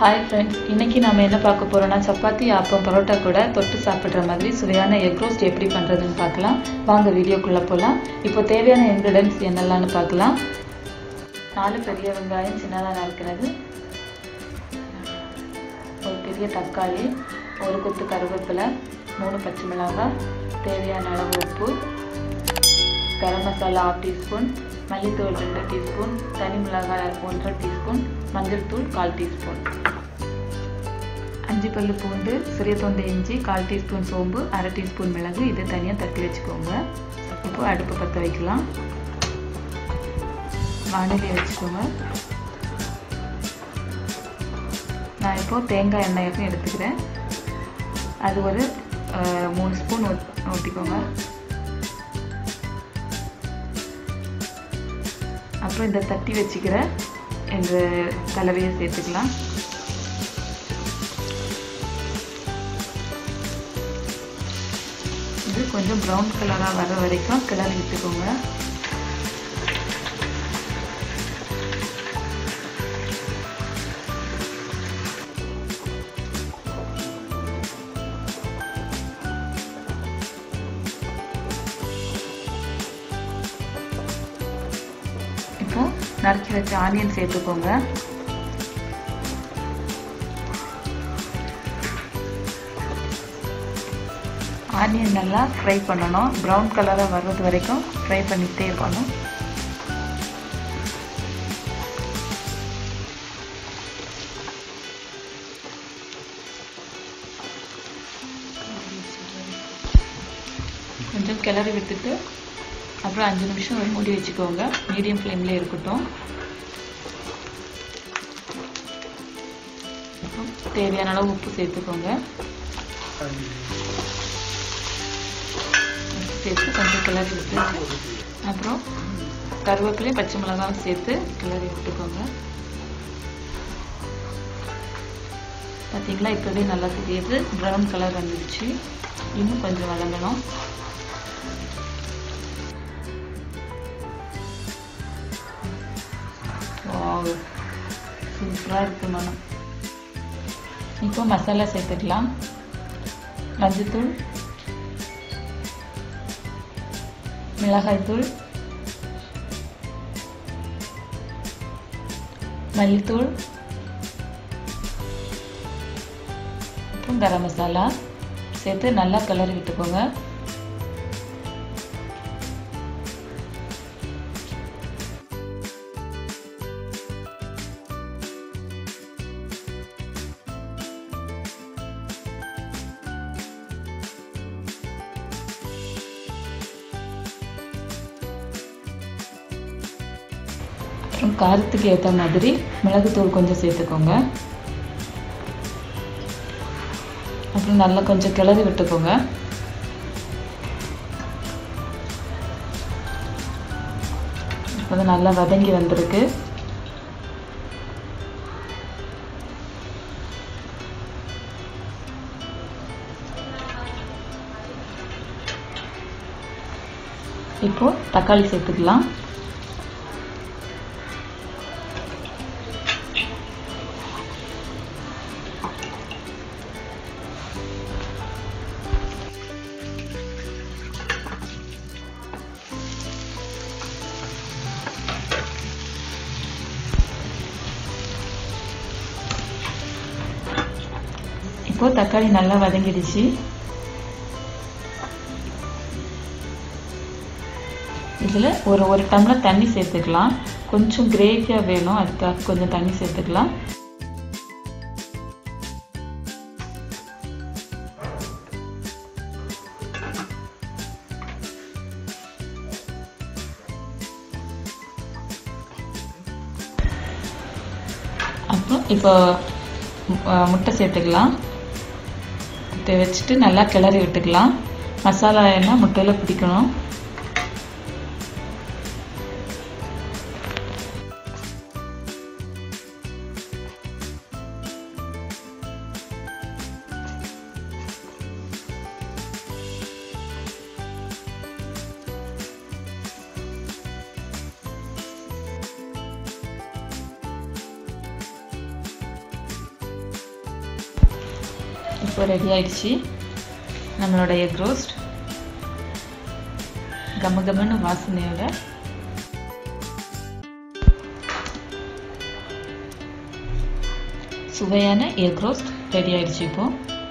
hi friends இன்னைக்கு நாம என்ன பார்க்க போறோம்னா சப்பாத்தி ஆப்பம் பரோட்டா கூட தொட்டு சாப்பிட்ற மாதிரி சுவையான எக் ரோஸ்ட் எப்படி பண்ணுறதுன்னு பார்க்கலாம் வாங்க வீடியோக்குள்ளே போகலாம் இப்போ தேவையான இன்க்ரீடியன்ஸ் என்னெல்லாம்னு பார்க்கலாம் நாலு பெரிய வெங்காயம் சின்னதாக நறுக்கிறது ஒரு பெரிய தக்காளி ஒரு கொத்து கருவேப்பிலை மூணு பச்சை மிளகாய் தேவையான அளவு உப்பு கரம் மசாலா ஆஃப் டீஸ்பூன் மல்லித்தூள் ரெண்டு டீஸ்பூன் தனி மிளகாய் ஒன்றரை டீஸ்பூன் மஞ்சள் தூள் கால் டீஸ்பூன் அஞ்சு பல்லு பூண்டு சிறிய தொண்டை இஞ்சி கால் டீஸ்பூன் சோம்பு அரை டீஸ்பூன் மிளகு இது தனியாக தட்டி வச்சுக்கோங்க இப்போ அடுப்பு பற்ற வைக்கலாம் வானிலையை வச்சுக்கோங்க நான் இப்போது தேங்காய் எண்ணெயும் எடுத்துக்கிறேன் அது ஒரு மூணு ஸ்பூன் ஊற்றிக்கோங்க அப்புறம் இந்த தட்டி வச்சுக்கிற இந்த கலவையை சேர்த்துக்கலாம் இது கொஞ்சம் ப்ரௌன் கலராக வர வரைக்கும் கிளறி விட்டுக்கோங்க இப்போ நறுக்கி வச்ச ஆனியன் சேர்த்துக்கோங்க ஆனியன் நல்லா ஃப்ரை பண்ணணும் ப்ரௌன் கலராக வர்றது வரைக்கும் ஃப்ரை பண்ணிகிட்டே இருக்கணும் கொஞ்சம் கிளறி விட்டுட்டு அப்புறம் அஞ்சு நிமிஷம் ஒரு மூடி வச்சுக்கோங்க மீடியம் ஃப்ளேம்லேயே இருக்கட்டும் தேவையான அளவு உப்பு சேர்த்துக்கோங்க சேர்த்து கொஞ்சம் கிளறி விட்டு அப்புறம் கருவேப்பிலையும் பச்சை மிளகாவும் சேர்த்து கிளறி விட்டுக்கோங்க பார்த்தீங்களா இப்போவே நல்லா தெரியுது ப்ரௌன் கலர் வந்துடுச்சு இன்னும் கொஞ்சம் வதங்கணும் சூப்பராக இருக்கு மனம் இப்போ மசாலா சேர்த்துக்கலாம் மஞ்சத்தூள் மிளகாய்த்தூள் மல்லித்தூள் அப்புறம் கரம் மசாலா சேர்த்து நல்லா கிளறி விட்டுக்கோங்க அப்புறம் காரத்துக்கு ஏற்ற மாதிரி மிளகுத்தூள் கொஞ்சம் சேர்த்துக்கோங்க அப்புறம் நல்லா கொஞ்சம் கிளறி விட்டுக்கோங்க இப்போ நல்லா வதங்கி வந்திருக்கு இப்போ தக்காளி சேர்த்துக்கலாம் இப்போ தக்காளி நல்லா வதங்கிடுச்சு இதில் ஒரு ஒரு டம்ளர் தண்ணி சேர்த்துக்கலாம் கொஞ்சம் கிரேவியாக வேணும் அதுக்காக கொஞ்சம் தண்ணி சேர்த்துக்கலாம் அப்புறம் இப்போ முட்டை சேர்த்துக்கலாம் முட்டை வச்சுட்டு நல்லா கிளறி விட்டுக்கலாம் மசாலா எல்லாம் முட்டையில் பிடிக்கணும் இப்போ ரெடி ஆயிடுச்சு நம்மளோட எக் ரோஸ்ட் கம கமன்னு வாசனையோட சுவையான எக் ரோஸ்ட் ரெடி ஆயிடுச்சு இப்போ